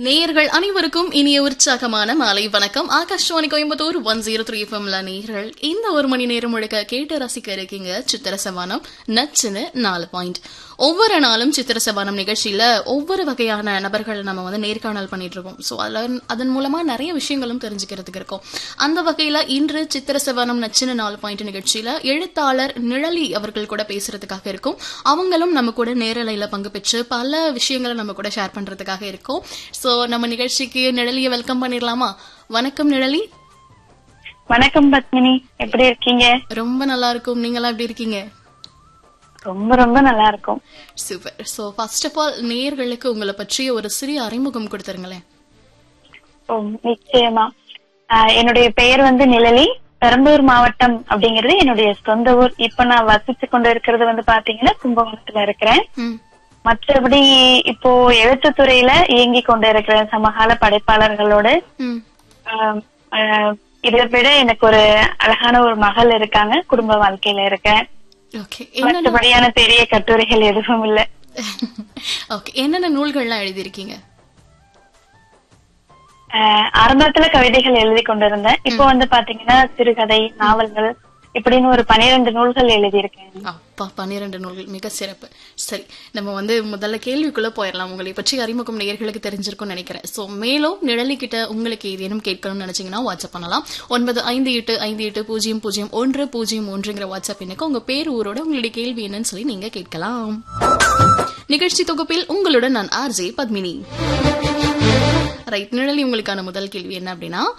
நேயர்கள் அனைவருக்கும் இனிய உற்சாகமான மாலை வணக்கம் Akashvani Coimbatore one zero three எஃப்எம்ல நேயர்கள் இந்த ஒரு மணி நேரம் முழுக்க கேட்டு ரசிக்க இருக்கீங்க சித்திர சவானம் நச்சுன்னு நாலு பாயிண்ட் ஒவ்வொரு நாளும் சித்திர சவானம் நிகழ்ச்சியில ஒவ்வொரு வகையான நபர்களை நம்ம வந்து நேர்காணல் பண்ணிட்டு இருக்கோம் ஸோ அதில் அதன் மூலமா நிறைய விஷயங்களும் தெரிஞ்சுக்கிறதுக்கு இருக்கும் அந்த வகையில இன்று சித்திர சவானம் நச்சுன்னு நாலு பாயிண்ட் நிகழ்ச்சியில எழுத்தாளர் நிழலி அவர்கள் கூட பேசுறதுக்காக இருக்கும் அவங்களும் நம்ம கூட நேரலையில பங்கு பெற்று பல விஷயங்களை நம்ம கூட ஷேர் பண்றதுக்காக இருக்கும் சோ நம்ம நிகழ்ச்சிக்கு நிழலிய வெல்கம் பண்ணிடலாமா வணக்கம் நிழலி வணக்கம் பத்மினி எப்படி இருக்கீங்க ரொம்ப நல்லா இருக்கும் நீங்களா எப்படி இருக்கீங்க ரொம்ப ரொம்ப நல்லா இருக்கும் super so first of all நேயர்களுக்கு உங்களை பற்றிய ஒரு சிறிய அறிமுகம் கொடுத்துருங்களேன் ஓ, நிச்சயமா ஆஹ், என்னுடைய பெயர் வந்து நிழலி பெரம்பலூர் மாவட்டம் அப்படிங்கிறது என்னுடைய சொந்த ஊர் இப்ப நான் வசிச்சு கொண்டு இருக்கிறது வந்து பாத்தீங்கன்னா கும்பகோணத்துல இருக்கிறேன் ம் மற்றபடி இப்போ எழுத்துத்துறையில இயங்கி கொண்டு இருக்கிறேன் சமகால படைப்பாளர்களோடு ம் ஆஹ், ஆஹ், இதை விட எனக்கு ஒரு அழகான ஒரு மகள் இருக்காங்க குடும்ப வாழ்க்கையில இருக்கேன் ஓகே என்னென்ன மற்றபடியான பெரிய கட்டுரைகள் எதுவும் இல்ல ஓகே என்னென்ன நூல்கள்லாம் எழுதியிருக்கீங்க ஆஹ் ஆரம்பத்துல கவிதைகள் எழுதி கொண்டிருந்தேன் இப்போ வந்து பாத்தீங்கன்னா சிறுகதை நாவல்கள் இப்படின்னு ஒரு பனிரெண்டு நூல்கள் எழுதியிருக்கேன் அப்பா பன்னிரண்டு நூல்கள் மிக சிறப்பு சரி நம்ம வந்து முதல்ல கேள்விக்குள்ள போயிடலாம் உங்களை பற்றி அறிமுகம் நேயர்களுக்கு தெரிஞ்சிருக்கும்னு நினைக்கிறேன் சோ மேலும் நிழலி கிட்ட உங்களுக்கு ஏதேனும் கேட்கணும்னு நினைச்சீங்கன்னா வாட்ஸ்அப் பண்ணலாம் ஒன்பது ஐந்து எட்டு ஐந்து எட்டு பூஜ்ஜியம் பூஜ்ஜியம் ஒன்று பூஜ்ஜியம் ஒன்றுங்கிற வாட்ஸ்அப் எண்ணுக்கு உங்க பேர் ஊரோட உங்களுடைய கேள்வி என்னன்னு சொல்லி நீங்க கேட்கலாம் நிகழ்ச்சி தொகுப்பில் உங்களுடன் நான் ஆர்ஜே பத்மினி ரைட் நிழலி உங்களுக்கான முதல் கேள்வி என்ன அப்படின்னா